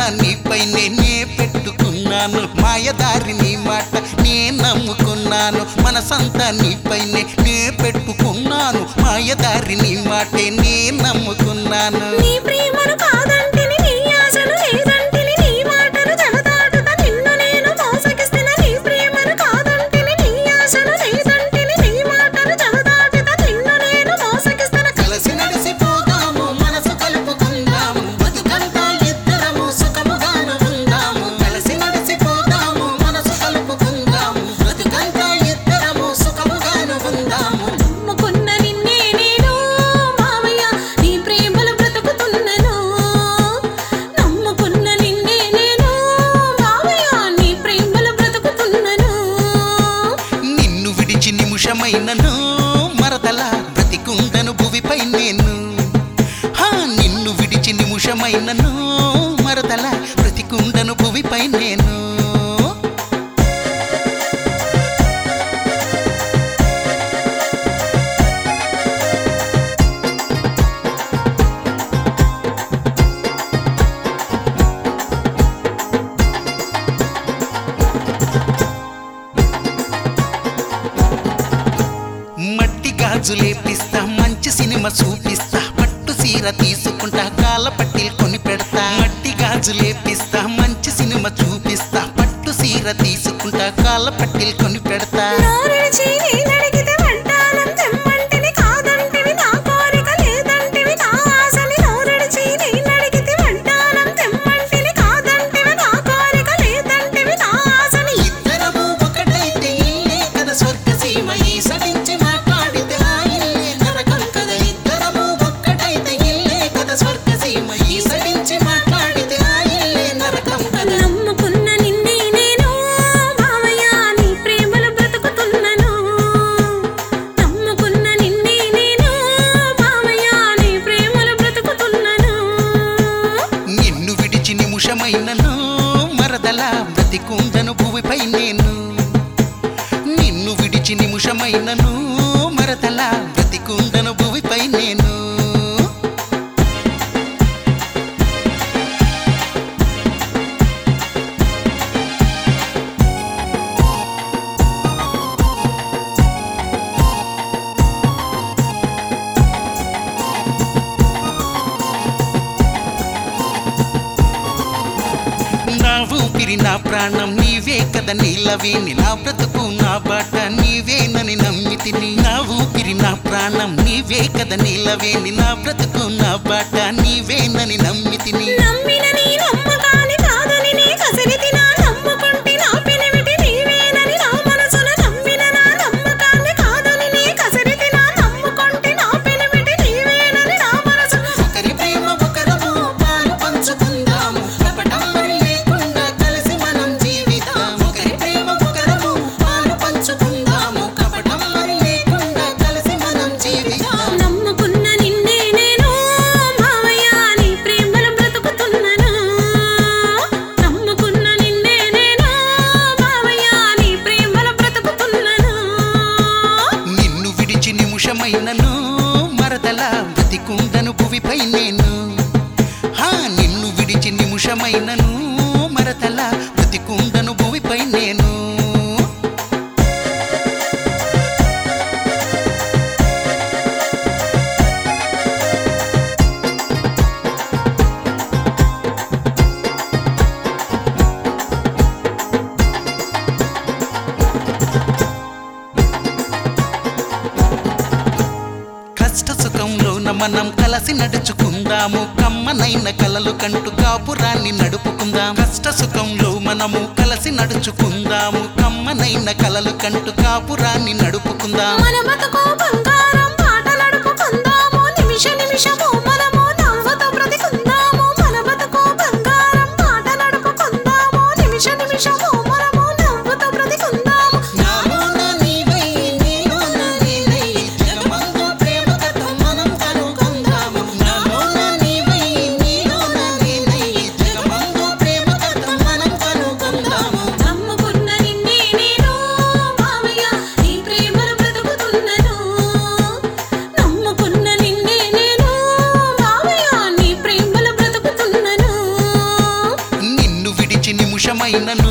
నీపై నేనే పెట్టుకున్నాను మాయదారి నీ మాట నే నమ్ముకున్నాను మనసంతా నీపైనే నే పెట్టుకున్నాను మాయదారి నీ మాటే నే నమ్ముకున్నాను నీ ప్రేమను కాదంటిని నీ ఆశలు లేదంటిని నీ మాటలు జవదాటుత నిన్ను నేను మోసగిస్తున్న నీ ప్రేమను కాదంటిని నీ ఆశలు లేదంటిని నీ మాటలు జవదాటుత నిన్ను నేను మోసగిస్తున్న కలిసి నడిసిపోదాము మనసు కలుపుకుందాము బతుకంతా ఇద్దరము సుఖముగాను ఉందాము కలిసి నడిసిపోదాము మనసు కలుపుకుందాము బతుకంతా ఇద్దరము సుఖముగాను ఉందాము నమ్ముకున్న నిన్నే నేను మావయ్య నీ ప్రేమలు బ్రతుకుతున్నను నమ్ముకున్న నిన్నే నేను మావయ్య నీ ప్రేమలు బ్రతుకుతున్నను నిన్ను విడిచి నిమిషమైనను మరదల బ్రతికుండను భువిపై నేను హా నిన్ను విడిచి నిమిషమైనను మరదల బ్రతికుండను భువిపై నేను మట్టి గాజులేపిస్తా మంచి సినిమా చూపిస్తా పట్టు సీర తీసుకుంటా కాళ్ళ పట్టీలు కొని పెడతా మట్టి గాజులేపిస్తా మంచి సినిమా చూపిస్తా పట్టు సీర తీసుకుంటా కాళ్ళ పట్టీలు కొని పెడతా నోరిడిచి నేనడిగితే వంటానం తెమ్మంటివి కాదంటివి నా కోరిక లేదంటివి నా ఆశని నోరిడిచి నేనడిగితే వంటానం తెమ్మంటివి కాదంటివి నా కోరిక లేదంటివి నా ఆశని ఇద్దరము ఒకటైతే ఇల్లే కదా స్వర్గ సీమ ఈ సడించి మాట్లాడితే ఆ ఇల్లే నరకం కదా ఇద్దరము ఒక్కటైతే ఇల్లే కదా స్వర్గ సీమ ఈ సడించి మాట్లాడితే ఆ ఇల్లే నరకం కదా నమ్ముకున్న నిన్నే నేను మావయ్య నీ ప్రేమలు బ్రతుకుతున్నను నమ్ముకున్న నిన్నే నేను మావయ్య నీ ప్రేమలు బ్రతుకుతున్నను నిన్ను విడిచి నిమిషమైనను మరదల బ్రతికుందను భూమిపై నేను నిన్ను విడిచి నిమిషమైనను మరదల బ్రతికుందను భూమిపై నేను నా ఊపిరి నా ప్రాణం నీవే కదా నీలవేని నా బ్రతుకు నా బాట నీవేనని నమ్మితిని నా ఊపిరి నా ప్రాణం నీవే కదా నీలవేని నా బ్రతుకు నా బాట నీవేనని నమ్మితిని నమ్మిన నీ నమ్మకాన్ని కాదని నీ కసిరితి నా నమ్ముకుంటే నా పెనిమిటి నీవేనని నా మనసున నమ్మిన నా నమ్మకాన్ని కాదని నీ కసిరితి నా నమ్ముకుంటే నా పెనిమిటి నీవేనని నా మనసున ఒకరి ప్రేమ ఒకరము పాలు పంచుకుందాము కపటం మరి లేకుండా కలిసి మనం జీవితాం ఒకరి ప్రేమ ఒకరము పాలు పంచుకుందాము కపటం మరి లేకుండా కలిసి మనం జీవితాం నమ్ముకున్న నిన్నే నేను మావయ్య నీ ప్రేమలు బ్రతుకుతున్నను నమ్ముకున్న నిన్నే నేను మావయ్య నీ ప్రేమలు బ్రతుకుతున్నను నిన్ను విడిచి నిమిషమైనను మరదల బ్రతికుందను భువిపై నేను హా నిన్ను విడిచి నిమిషమైనను మరదల బ్రతికుందను భువిపై నేను కష్ట సుఖంలోన మనం కలిసి నడుచుకుందాము కమ్మనైన కలలు కంటూ కాపురాన్ని నడుపుకుందాం కష్ట సుఖంలో మనము కలిసి నడుచుకుందాము కమ్మనైన కలలు కంటూ కాపురాన్ని నడుపుకుందాం మన బతుకు బంగారం మాటలడుపుకుందాము నిమిష నిమిషము మనము నవ్వుతూ బ్రతికుందాము మన బతుకు బంగారం మాటలడుపుకుందాము నిమిష నిమిషము మనము నవ్వుతూ బ్రతికుందాము నాలోన నీవై, నీలోన నేనై, జగమందు ప్రేమ కథ మనం కనుగొందాము. నాలోన నీవై, నీలోన నేనై, జగమందు ప్రేమ కథ మనం కనుగొందాము. నమ్ముకున్న నిన్నే నేను మావయ్య నీ ప్రేమలు బ్రతుకుతున్నను అయినను